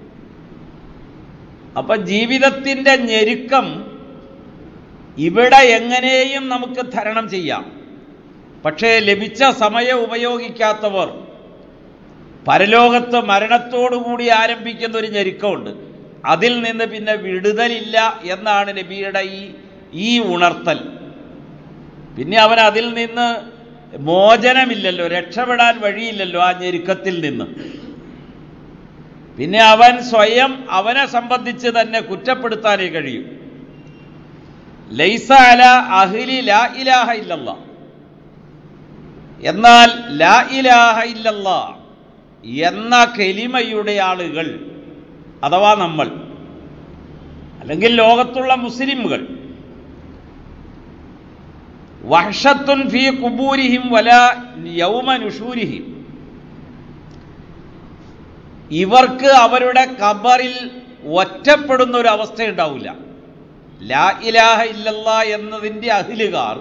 അപ്പൊ ജീവിതത്തിൻ്റെ ഞെരുക്കം ഇവിടെ എങ്ങനെയും നമുക്ക് തരണം ചെയ്യാം പക്ഷേ ലഭിച്ച സമയം ഉപയോഗിക്കാത്തവർ പരലോകത്ത് മരണത്തോടുകൂടി ആരംഭിക്കുന്ന ഒരു ഞെരുക്കമുണ്ട് അതിൽ നിന്ന് പിന്നെ വിടുതലില്ല എന്നാണ് നബിയുടെ ഈ ഈ ഉണർത്തൽ പിന്നെ അവൻ അതിൽ നിന്ന് മോചനമില്ലല്ലോ രക്ഷപ്പെടാൻ വഴിയില്ലല്ലോ ആ ഞെരുക്കത്തിൽ നിന്ന് പിന്നെ അവൻ സ്വയം അവനെ സംബന്ധിച്ച് തന്നെ കുറ്റപ്പെടുത്താനേ കഴിയും ലൈസ അല അഹ്ലി ലാ ഇലാഹ ഇല്ലല്ല എന്നാൽ ലാ ഇലാഹ ഇല്ലല്ല എന്ന കെലിമയുടെ ആളുകൾ അഥവാ നമ്മൾ അല്ലെങ്കിൽ ലോകത്തുള്ള മുസ്ലിമുകൾ വഹഷത്തുൻ ഫി കുബൂരിഹിം വല യൗമ നുഷൂരിഹിം ഇവർക്ക് അവരുടെ കബറിൽ ഒറ്റപ്പെടുന്ന ഒരു അവസ്ഥ ഉണ്ടാവില്ല ലാ ഇലാഹ ഇല്ലല്ല എന്നതിൻ്റെ അഹിലുകാർ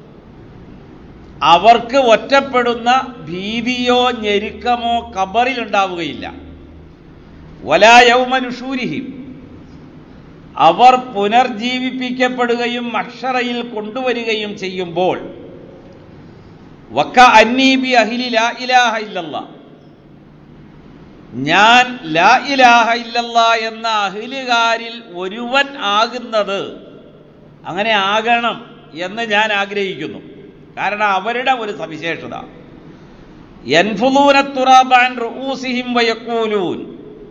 അവർക്ക് ഒറ്റപ്പെടുന്ന ഭീതിയോ ഞെരുക്കമോ കബറിൽ ഉണ്ടാവുകയില്ല വലായൗമനുഷൂരിഹിം അവർ പുനർജീവിപ്പിക്കപ്പെടുകയും മക്ഷറയിൽ കൊണ്ടുവരികയും ചെയ്യുമ്പോൾ വക്ക അന്നീബി അഹിലി ലാ ഇലാഹ ഇല്ലല്ല ഞാൻ ലാ ഇലാഹ ഇല്ലല്ല എന്ന അഹിലുകാരിൽ ഒരുവൻ ആകുന്നത് അങ്ങനെ ആകണം എന്ന് ഞാൻ ആഗ്രഹിക്കുന്നു കാരണം അവരുടെ ഒരു സവിശേഷത എൻഫുലൂനത്തുറാബാൻ റൂസിഹിം വയക്കൂലൂൻ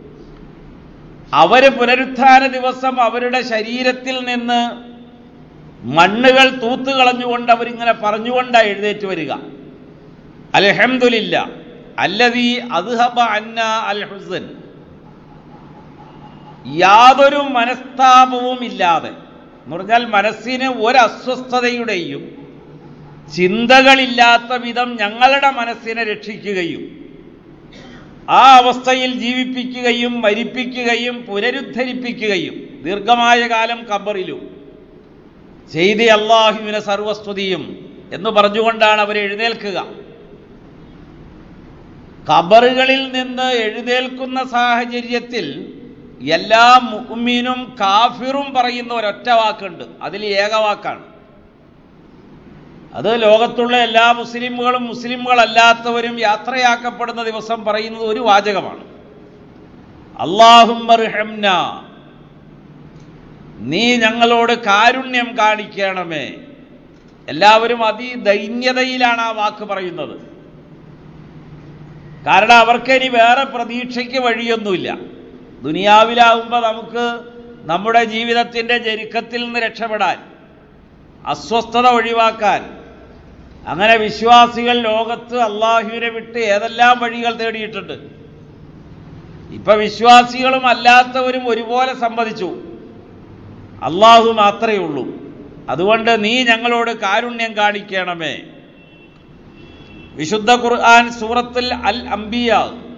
അവര് പുനരുത്ഥാന ദിവസം അവരുടെ ശരീരത്തിൽ നിന്ന് മണ്ണുകൾ തൂത്തുകളഞ്ഞുകൊണ്ട് അവരിങ്ങനെ പറഞ്ഞുകൊണ്ടാണ് എഴുന്നേറ്റ് വരിക അൽഹംദുലില്ല അല്ലതീ അദ്ഹബ അന്ന അൽ ഹുസൻ യാതൊരു മനസ്താപവും ഇല്ലാതെ എന്ന് പറഞ്ഞാൽ മനസ്സിന് ഒരു അസ്വസ്ഥതയുടെയും ചിന്തകളില്ലാത്ത വിധം ഞങ്ങളുടെ മനസ്സിനെ രക്ഷിക്കുകയും ആ അവസ്ഥയിൽ ജീവിപ്പിക്കുകയും മരിപ്പിക്കുകയും പുനരുദ്ധരിപ്പിക്കുകയും ദീർഘമായ കാലം കബറിലും ചെയ്തി അള്ളാഹുവിന് സർവസ്തുതിയും എന്ന് പറഞ്ഞുകൊണ്ടാണ് അവർ എഴുന്നേൽക്കുക കബറുകളിൽ നിന്ന് എഴുന്നേൽക്കുന്ന സാഹചര്യത്തിൽ എല്ലാ മുഅ്മിനും കാഫിറും പറയുന്ന ഒരൊറ്റ വാക്കുണ്ട് അതിൽ ഏകവാക്കാണ് അത് ലോകത്തുള്ള എല്ലാ മുസ്ലിമുകളും മുസ്ലിമുകളല്ലാത്തവരും യാത്രയാക്കപ്പെടുന്ന ദിവസം പറയുന്നത് ഒരു വാചകമാണ് അള്ളാഹുമ്മർഹംന നീ ഞങ്ങളോട് കാരുണ്യം കാണിക്കണമേ എല്ലാവരും അതിദൈന്യതയിലാണ് ആ വാക്ക് പറയുന്നത് കാരണം അവർക്ക് ഇനി വേറെ പ്രതീക്ഷയ്ക്ക് വഴിയൊന്നുമില്ല ദുനിയാവിലാവുമ്പോൾ നമുക്ക് നമ്മുടെ ജീവിതത്തിൻ്റെ ജരുക്കത്തിൽ നിന്ന് രക്ഷപ്പെടാൻ അസ്വസ്ഥത ഒഴിവാക്കാൻ അങ്ങനെ വിശ്വാസികൾ ലോകത്ത് അള്ളാഹുവിനെ വിട്ട് ഏതെല്ലാം വഴികൾ തേടിയിട്ടുണ്ട് ഇപ്പൊ വിശ്വാസികളും അല്ലാത്തവരും ഒരുപോലെ സമ്മതിച്ചു അള്ളാഹു മാത്രമേ ഉള്ളൂ അതുകൊണ്ട് നീ ഞങ്ങളോട് കാരുണ്യം കാണിക്കണമേ വിശുദ്ധ ഖുർആൻ സൂറത്തിൽ അൽ അംബിയ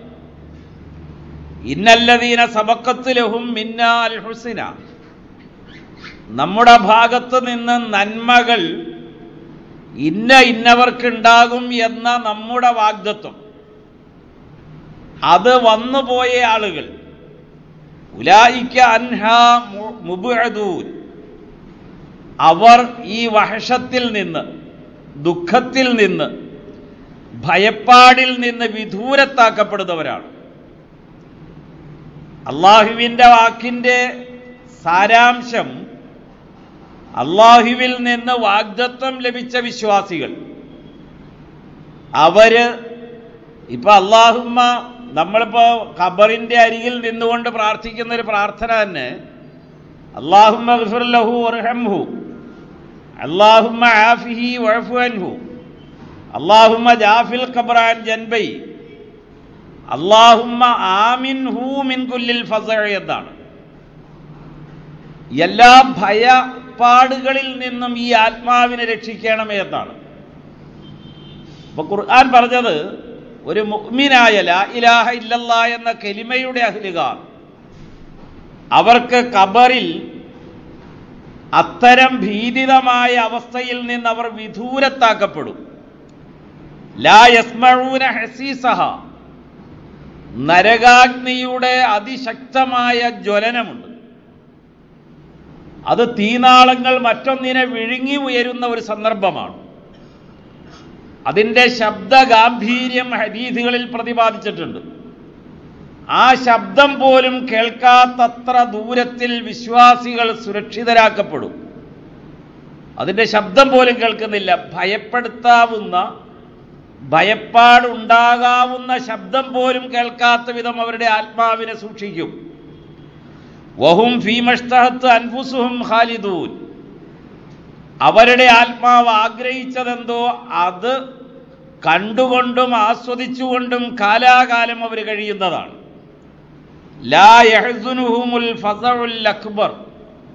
ഇന്നല്ലദീന സബക്കത്ത് ലഹും മിന്ന അൽ ഹുസിന നമ്മുടെ ഭാഗത്ത് നിന്ന് നന്മകൾ ഇന്ന ഇന്നവർക്കുണ്ടാകും എന്ന നമ്മുടെ വാഗ്ദത്വം അത് വന്നുപോയ ആളുകൾ ഉലായിക്ക അൻഹ മുബുഅദൂൻ അവർ ഈ വഹഷത്തിൽ നിന്ന് ദുഃഖത്തിൽ നിന്ന് ഭയപ്പാടിൽ നിന്ന് വിദൂരത്താക്കപ്പെടുന്നവരാണ് അള്ളാഹുവിൻ്റെ വാക്കിൻ്റെ സാരാംശം അള്ളാഹുവിൽ നിന്ന് വാഗ്ദത്വം ലഭിച്ച വിശ്വാസികൾ അവര് ഇപ്പൊ അള്ളാഹുമ്മ നമ്മളിപ്പോ ഖബറിന്റെ അരികിൽ നിന്നുകൊണ്ട് പ്രാർത്ഥിക്കുന്ന ഒരു പ്രാർത്ഥന തന്നെ അള്ളാഹുമ്മ ലഹു വർഹംഹു അള്ളാഹുമ്മ ആഫിഹി വഴഫു അൻഹു അള്ളാഹുമ്മ ജാഫിൽ ഖബറാൻ ജൻബൈ അള്ളാഹുമ്മ ആമിൻ ഹൂ മിൻ കുല്ലിൽ ഫസ എന്നാണ് എല്ലാ ഭയപ്പാടുകളിൽ നിന്നും ഈ ആത്മാവിനെ രക്ഷിക്കണമേ എന്നാണ് അപ്പൊ ഖുർആൻ പറഞ്ഞത് ഒരു മുഅ്മിനായ ലാ ഇലാഹ ഇല്ലല്ലാ എന്ന കെലിമയുടെ അഹ്ലുകാർ അവർക്ക് ഖബറിൽ അത്തരം ഭീതിതമായ അവസ്ഥയിൽ നിന്ന് അവർ വിദൂരത്താക്കപ്പെടും ലാ യസ്മഊന ഹസീസഹ നരകാഗ്നിയുടെ അതിശക്തമായ ജ്വലനമുണ്ട് അത് തീനാളങ്ങൾ മറ്റൊന്നിനെ വിഴുങ്ങി ഉയരുന്ന ഒരു സന്ദർഭമാണ് അതിൻ്റെ ശബ്ദ ഗാംഭീര്യം ഹദീസുകളിൽ പ്രതിപാദിച്ചിട്ടുണ്ട് ആ ശബ്ദം പോലും കേൾക്കാത്തത്ര ദൂരത്തിൽ വിശ്വാസികൾ സുരക്ഷിതരാക്കപ്പെടും അതിൻ്റെ ശബ്ദം പോലും കേൾക്കുന്നില്ല ഭയപ്പെടുത്താവുന്ന ഭയപ്പാടുണ്ടാകാവുന്ന ശബ്ദം പോലും കേൾക്കാത്ത വിധം അവരുടെ ആത്മാവിനെ സൂക്ഷിക്കും വഹും ഫീമഷ്തഹത്ത് അൻഫുസുഹും ഖാലിദൂൻ അവരുടെ ആത്മാവ് ആഗ്രഹിച്ചതെന്തോ അത് കണ്ടുകൊണ്ടും ആസ്വദിച്ചുകൊണ്ടും കാലാകാലം അവർ കഴിയുന്നതാണ് ലാ യഹ്സുനുഹുമുൽ ഫസഉൽ അക്ബർ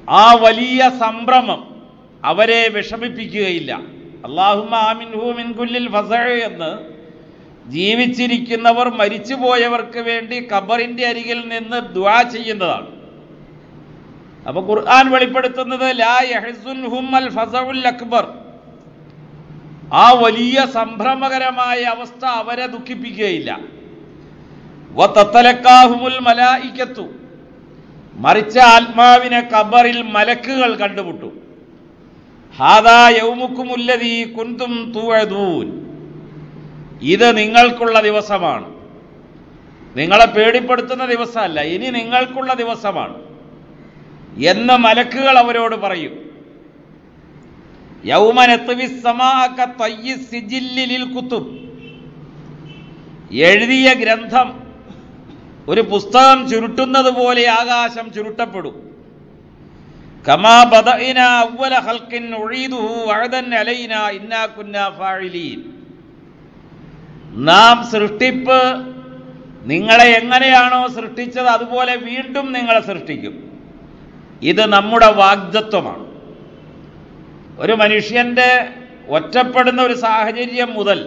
ആ വലിയ സംഭ്രമം അവരെ വിഷമിപ്പിക്കുകയില്ല അള്ളാഹുമ്മ ആമിൻഹു മിൻ കുല്ലിൽ ഫസഅ എന്ന് ജീവിച്ചിരിക്കുന്നവർ മരിച്ചുപോയവർക്ക് വേണ്ടി ഖബറിന്റെ അരികിൽ നിന്ന് ദുആ ചെയ്യുന്നതാണ് അപ്പൊ ഖുർആൻ വെളിപ്പെടുത്തുന്നത് ലാ യഹ്സുൻഹും അൽ ഫസഉൽ അക്ബർ ആ വലിയ സംഭ്രമകരമായ അവസ്ഥ അവരെ ദുഃഖിപ്പിക്കുകയില്ല വത്തലക്കാഹുമുൽ മലായിക്കത്തു മറിച്ച ആത്മാവിനെ ഖബറിൽ മലക്കുകൾ കണ്ടുമുട്ടും ഹാദാ യൗമുക്കുമുല്ലതീ കുന്തും തൂഴതൂൻ ഇത് നിങ്ങൾക്കുള്ള ദിവസമാണ് നിങ്ങളെ പേടിപ്പെടുത്തുന്ന ദിവസമല്ല ഇനി നിങ്ങൾക്കുള്ള ദിവസമാണ് എന്ന് മലക്കുകൾ അവരോട് പറയും കുത്തും എഴുതിയ ഗ്രന്ഥം ഒരു പുസ്തകം ചുരുട്ടുന്നത് പോലെ ആകാശം ചുരുട്ടപ്പെടും കമാ ബദഇന അവ്വല ഖൽഖിൻ ഉഈദുഹു വഅദൻ അലൈന ഇന്നാ കുന്നാ ഫാഇലീൻ നാം സൃഷ്ടിപ്പ് നിങ്ങളെ എങ്ങനെയാണോ സൃഷ്ടിച്ചത് അതുപോലെ വീണ്ടും നിങ്ങളെ സൃഷ്ടിക്കും ഇത് നമ്മുടെ വാഗ്ദത്വമാണ് ഒരു മനുഷ്യന്റെ ഒറ്റപ്പെടുന്ന ഒരു സാഹചര്യം മുതൽ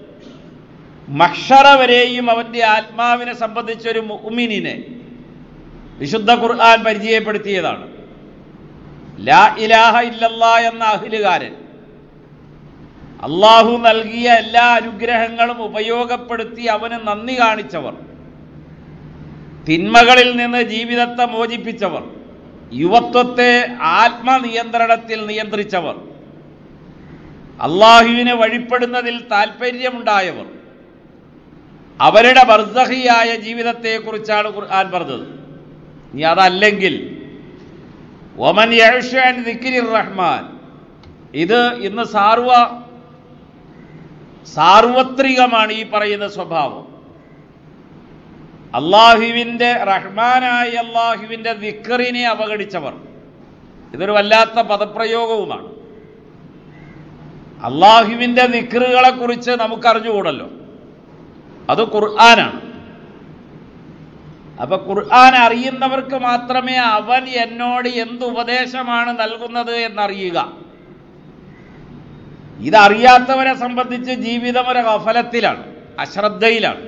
മക്ഷറ വരെയും അവന്റെ ആത്മാവിനെ സംബന്ധിച്ചൊരു മുഅ്മിനിനെ വിശുദ്ധ ഖുർആൻ പരിചയപ്പെടുത്തിയതാണ് ലാ ഇലാഹ ഇല്ലല്ലാ എന്ന അഹിലുകാരൻ അള്ളാഹു നൽകിയ എല്ലാ അനുഗ്രഹങ്ങളും ഉപയോഗപ്പെടുത്തി അവന് നന്ദി കാണിച്ചവർ തിന്മകളിൽ നിന്ന് ജീവിതത്തെ മോചിപ്പിച്ചവർ യുവത്വത്തെ ആത്മനിയന്ത്രണത്തിൽ നിയന്ത്രിച്ചവർ അള്ളാഹുവിനെ വഴിപ്പെടുന്നതിൽ താല്പര്യമുണ്ടായവർ അവരുടെ ബർസഹിയായ ജീവിതത്തെക്കുറിച്ചാണ് ഖുർആൻ പറഞ്ഞത് ഇനി അതല്ലെങ്കിൽ ഒമൻ യഴുഷാൻ ദിക്കിരി റഹ്മാൻ ഇത് ഇന്ന് സാർവ സാർവത്രികമാണ് ഈ പറയുന്ന സ്വഭാവം അള്ളാഹുവിൻ്റെ റഹ്മാനായ അള്ളാഹുവിൻ്റെ ദിക്കറിനെ അവഗണിച്ചവർ ഇതൊരു വല്ലാത്ത പദപ്രയോഗവുമാണ് അള്ളാഹുവിൻ്റെ ദിക്കറുകളെ കുറിച്ച് നമുക്കറിഞ്ഞുകൂടല്ലോ അത് ഖുർആനാണ് അപ്പൊ ഖുർആൻ അറിയുന്നവർക്ക് മാത്രമേ അവൻ എന്നോട് എന്ത് ഉപദേശമാണ് നൽകുന്നത് എന്നറിയുക ഇതറിയാത്തവരെ സംബന്ധിച്ച് ജീവിതം ഒരു അഫലത്തിലാണ് അശ്രദ്ധയിലാണ്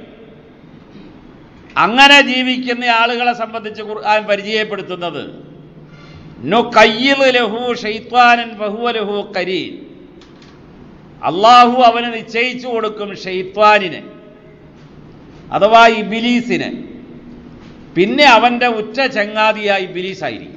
അങ്ങനെ ജീവിക്കുന്ന ആളുകളെ സംബന്ധിച്ച് ഖുർആൻ പരിചയപ്പെടുത്തുന്നത് നു കയ്യിൽ ലഹു ഷെയ്ത്വാനൻ ബഹുവ ലഹു കരീൻ അള്ളാഹു അവന് നിശ്ചയിച്ചു കൊടുക്കും ഷെയ്ത്വാനിനെ അഥവാ ഇബിലീസിനെ പിന്നെ അവന്റെ ഉറ്റ ചങ്ങാതിയായി ഇബിലീസായിരിക്കും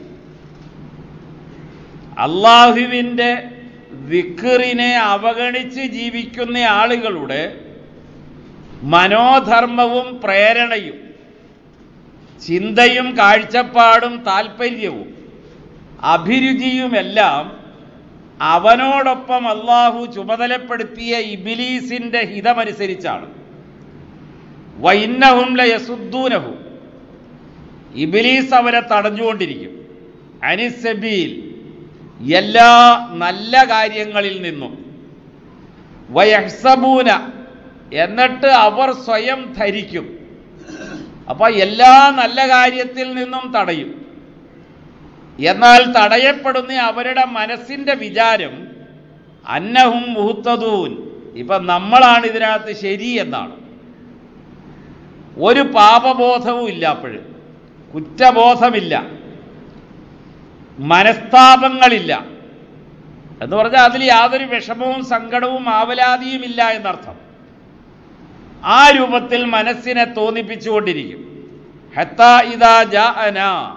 അള്ളാഹുവിൻ്റെ വിക്കറിനെ അവഗണിച്ച് ജീവിക്കുന്ന ആളുകളുടെ മനോധർമ്മവും പ്രേരണയും ചിന്തയും കാഴ്ചപ്പാടും താല്പര്യവും അഭിരുചിയുമെല്ലാം അവനോടൊപ്പം അള്ളാഹു ചുമതലപ്പെടുത്തിയ ഇബിലീസിന്റെ ഹിതമനുസരിച്ചാണ് വൈന്നഹും ലയസുദ്ദൂനഹും ഇബിലീസ് അവരെ തടഞ്ഞുകൊണ്ടിരിക്കും അനിസബീൽ എല്ലാ നല്ല കാര്യങ്ങളിൽ നിന്നും വയഹ്സബൂന എന്നിട്ട് അവർ സ്വയം ധരിക്കും അപ്പൊ എല്ലാ നല്ല കാര്യത്തിൽ നിന്നും തടയും എന്നാൽ തടയപ്പെടുന്ന അവരുടെ മനസ്സിന്റെ വിചാരം അന്നഹും മുഹത്തദൂൻ ഇപ്പൊ നമ്മളാണ് ഇതിനകത്ത് ശരി എന്നാണ് ഒരു പാപബോധവും ഇല്ല അപ്പോഴും കുറ്റബോധമില്ല മനസ്താപങ്ങളില്ല എന്ന് പറഞ്ഞാൽ അതിൽ യാതൊരു വിഷമവും സങ്കടവും ആവലാതിയും ഇല്ല എന്നർത്ഥം ആ രൂപത്തിൽ മനസ്സിനെ തോന്നിപ്പിച്ചുകൊണ്ടിരിക്കും ഹത്താ ഇതാ ജാഅന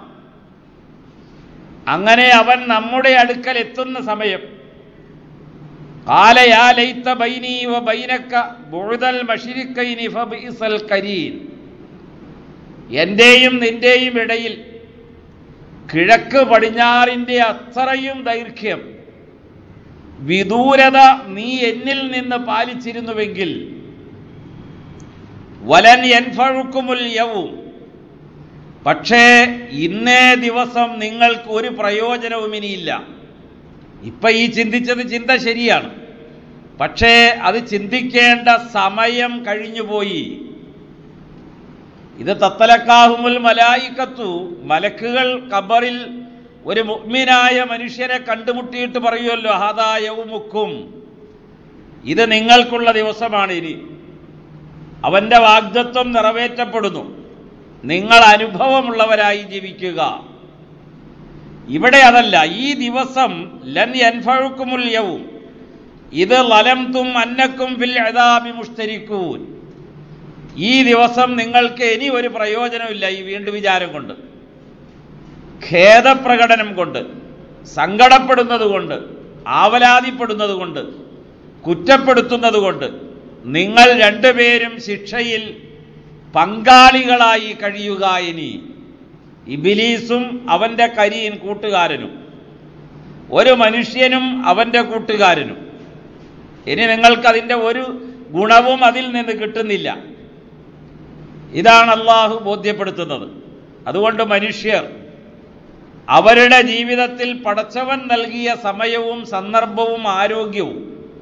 അങ്ങനെ അവൻ നമ്മുടെ അടുക്കൽ എത്തുന്ന സമയം കാലയാ ലൈത്ത ബൈനി വ ബൈനക്ക ബുഴുതൽ മഷിരിക്കൈനി ഫബിസൽ കരീൻ എന്റെയും നിന്റെയും ഇടയിൽ കിഴക്ക് പടിഞ്ഞാറിന്റെ അത്രയും ദൈർഘ്യം വിദൂരത നീ എന്നിൽ നിന്ന് പാലിച്ചിരുന്നുവെങ്കിൽ വലൻ എൻഫഴുക്കുമുൽ യവും പക്ഷേ ഇന്നേ ദിവസം നിങ്ങൾക്ക് ഒരു പ്രയോജനവും ഇനിയില്ല ഇപ്പൊ ഈ ചിന്തിച്ചത് ചിന്ത ശരിയാണ് പക്ഷേ അത് ചിന്തിക്കേണ്ട സമയം കഴിഞ്ഞുപോയി ഇത് തത്തലക്കാഹുമുൽ മലായിക്കത്തു മലക്കുകൾ ഖബറിൽ ഒരു മുഗ്മിനായ മനുഷ്യരെ കണ്ടുമുട്ടിയിട്ട് പറയുമല്ലോ ഹാദായവുമുക്കും ഇത് നിങ്ങൾക്കുള്ള ദിവസമാണ് ഇനി അവൻ്റെ വാഗ്ദത്വം നിറവേറ്റപ്പെടുന്നു നിങ്ങൾ അനുഭവമുള്ളവരായി ജീവിക്കുക ഇവിടെ അതല്ല ഈ ദിവസം ലൻ യൻഫഴുക്കുമുല്യവും ഇത് ലലംതും അന്നക്കും ഫിൽ അദാബി മുഷ്തരിക്കൂൻ ഈ ദിവസം നിങ്ങൾക്ക് ഇനി ഒരു പ്രയോജനമില്ല ഈ വീണ്ടു വിചാരം കൊണ്ട് ഖേദപ്രകടനം കൊണ്ട് സങ്കടപ്പെടുന്നത് കൊണ്ട് ആവലാതിപ്പെടുന്നത് കൊണ്ട് കുറ്റപ്പെടുത്തുന്നത് കൊണ്ട് നിങ്ങൾ രണ്ടുപേരും ശിക്ഷയിൽ പങ്കാളികളായി കഴിയുക ഇനി ഇബിലീസും അവൻ്റെ കരിയൻ കൂട്ടുകാരനും ഒരു മനുഷ്യനും അവൻ്റെ കൂട്ടുകാരനും ഇനി നിങ്ങൾക്കതിൻ്റെ ഒരു ഗുണവും അതിൽ നിന്ന് കിട്ടുന്നില്ല ഇതാണ് അള്ളാഹു ബോധ്യപ്പെടുത്തുന്നത് അതുകൊണ്ട് മനുഷ്യർ അവരുടെ ജീവിതത്തിൽ പടച്ചവൻ നൽകിയ സമയവും സന്ദർഭവും ആരോഗ്യവും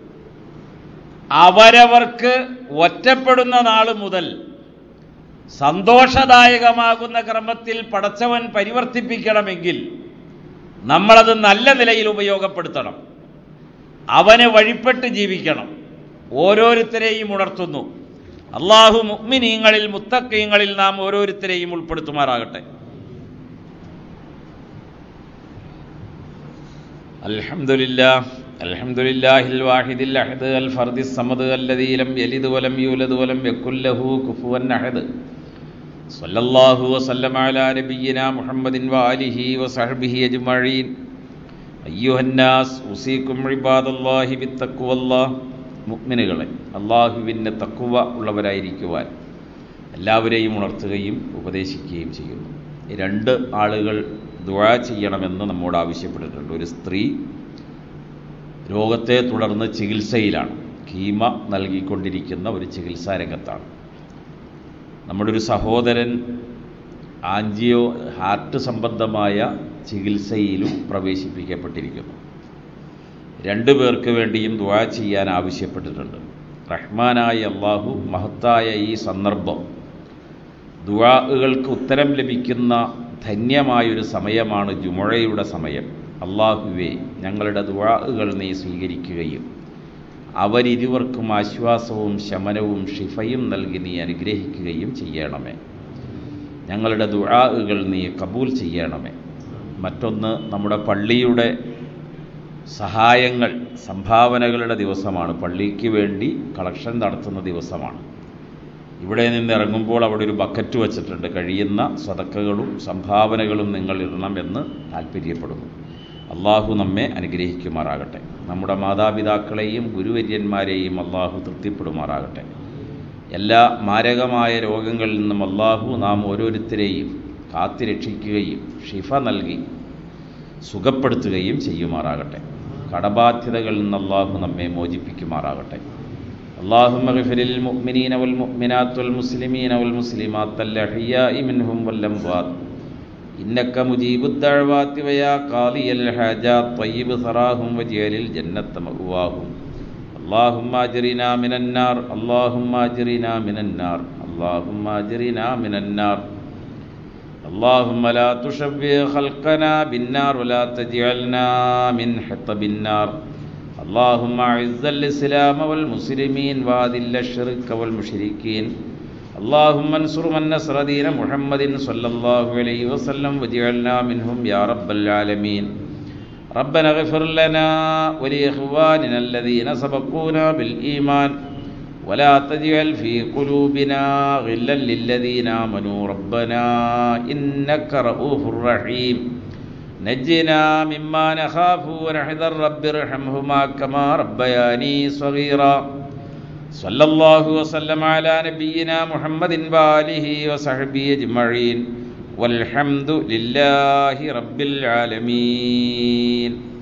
അവരവർക്ക് ഒറ്റപ്പെടുന്ന നാൾ മുതൽ സന്തോഷദായകമാകുന്ന ക്രമത്തിൽ പടച്ചവൻ പരിവർത്തിപ്പിക്കണമെങ്കിൽ നമ്മളത് നല്ല നിലയിൽ ഉപയോഗപ്പെടുത്തണം അവന് വഴിപ്പെട്ട് ജീവിക്കണം ഓരോരുത്തരെയും ഉണർത്തുന്നു അള്ളാഹു മുഗ്മിനീങ്ങളിൽ മുത്തക്കീങ്ങളിൽ നാം ഓരോരുത്തരെയും ഉൾപ്പെടുത്തുമാറാകട്ടെ അൽഹംദുലില്ലാ അൽഹംദുലില്ലാഹിൽ വാഹിദിൽ അഹദ് അൽ ഫർദി സമദ് അല്ലദീ ലം യലിദ് വലം യൂലദ് വലം യക്കുൽ ലഹു കുഫുവൻ അഹദ് സല്ലല്ലാഹു വസല്ലമ അലാ നബിയ്യിനാ മുഹമ്മദിൻ വആലിഹി വസഹ്ബിഹി അജ്മഈൻ അയ്യുഹന്നാസ് ഉസീക്കും ഇബാദല്ലാഹി ബിത്തഖ്വല്ലാഹ് മുഅ്മിനുകളെ അള്ളാഹുവിൻ്റെ തക്കുവ ഉള്ളവരായിരിക്കുവാൻ എല്ലാവരെയും ഉണർത്തുകയും ഉപദേശിക്കുകയും ചെയ്യുന്നു ഈ രണ്ട് ആളുകൾ ദുആ ചെയ്യണമെന്ന് നമ്മോട് ആവശ്യപ്പെട്ടിട്ടുണ്ട് ഒരു സ്ത്രീ രോഗത്തെ തുടർന്ന് ചികിത്സയിലാണ് കീമ നൽകിക്കൊണ്ടിരിക്കുന്ന ഒരു ചികിത്സാ രംഗത്താണ് നമ്മുടെ ഒരു സഹോദരൻ ആൻജിയോ ഹാർട്ട് സംബന്ധമായ ചികിത്സയിലും പ്രവേശിപ്പിക്കപ്പെട്ടിരിക്കുന്നു രണ്ടു പേർക്ക് വേണ്ടിയും ദുആ ചെയ്യാൻ ആവശ്യപ്പെട്ടിട്ടുണ്ട് റഹ്മാനായ അള്ളാഹു മഹത്തായ ഈ സന്ദർഭം ദുആകൾക്ക് ഉത്തരം ലഭിക്കുന്ന ധന്യമായൊരു സമയമാണ് ജുമുഴയുടെ സമയം അള്ളാഹുവെ ഞങ്ങളുടെ ദുആകൾ നീ സ്വീകരിക്കുകയും അവരിരുവർക്കും ആശ്വാസവും ശമനവും ഷിഫയും നൽകി നീ അനുഗ്രഹിക്കുകയും ചെയ്യണമേ ഞങ്ങളുടെ ദുആകൾ നീ കബൂൽ ചെയ്യണമേ മറ്റൊന്ന് നമ്മുടെ പള്ളിയുടെ സഹായങ്ങൾ സംഭാവനകളുടെ ദിവസമാണ് പള്ളിക്ക് വേണ്ടി കളക്ഷൻ നടത്തുന്ന ദിവസമാണ് ഇവിടെ നിന്ന് ഇറങ്ങുമ്പോൾ അവിടെ ഒരു ബക്കറ്റ് വച്ചിട്ടുണ്ട് കഴിയുന്ന സ്വതക്കകളും സംഭാവനകളും നിങ്ങൾ ഇടണമെന്ന് താല്പര്യപ്പെടുന്നു അള്ളാഹു നമ്മെ അനുഗ്രഹിക്കുമാറാകട്ടെ നമ്മുടെ മാതാപിതാക്കളെയും ഗുരുവര്യന്മാരെയും അള്ളാഹു തൃപ്തിപ്പെടുമാറാകട്ടെ എല്ലാ മാരകമായ രോഗങ്ങളിൽ നിന്നും അള്ളാഹു നാം ഓരോരുത്തരെയും കാത്തിരക്ഷിക്കുകയും ഷിഫ നൽകി സുഖപ്പെടുത്തുകയും ചെയ്യുമാറാകട്ടെ കടബാധ്യതകളിൽ നിന്ന് അള്ളാഹു നമ്മെ മോചിപ്പിക്കുമാറാകട്ടെ اللهم اغفر للمؤمنين والمؤمنات والمسلمين والمسلمات الأحياء منهم والأموات إنك مجيب الدعوات ويا قاضي الحاجات طيب ثراهم واجعل الجنة مأواهم اللهم أجرنا من النار اللهم أجرنا من النار اللهم أجرنا من النار اللهم لا تشبه خلقنا بالنار ولا تجعلنا من حطب النار اللهم أعز الإسلام والمسلمين وأذل الشرك والمشركين اللهم انصر من نصر دين محمد صلى الله عليه وسلم واجعلنا منهم يا رب العالمين ربنا اغفر لنا ولإخواننا الذين سبقونا بالإيمان ولا تجعل في قلوبنا غلا للذين آمنوا ربنا إنك رؤوف رحيم نجنا مما نخاف ونحذر رب ارحمهما كما ربياني صغيرا صلى الله وسلم على نبينا محمد وآله وصحبه أجمعين والحمد لله رب العالمين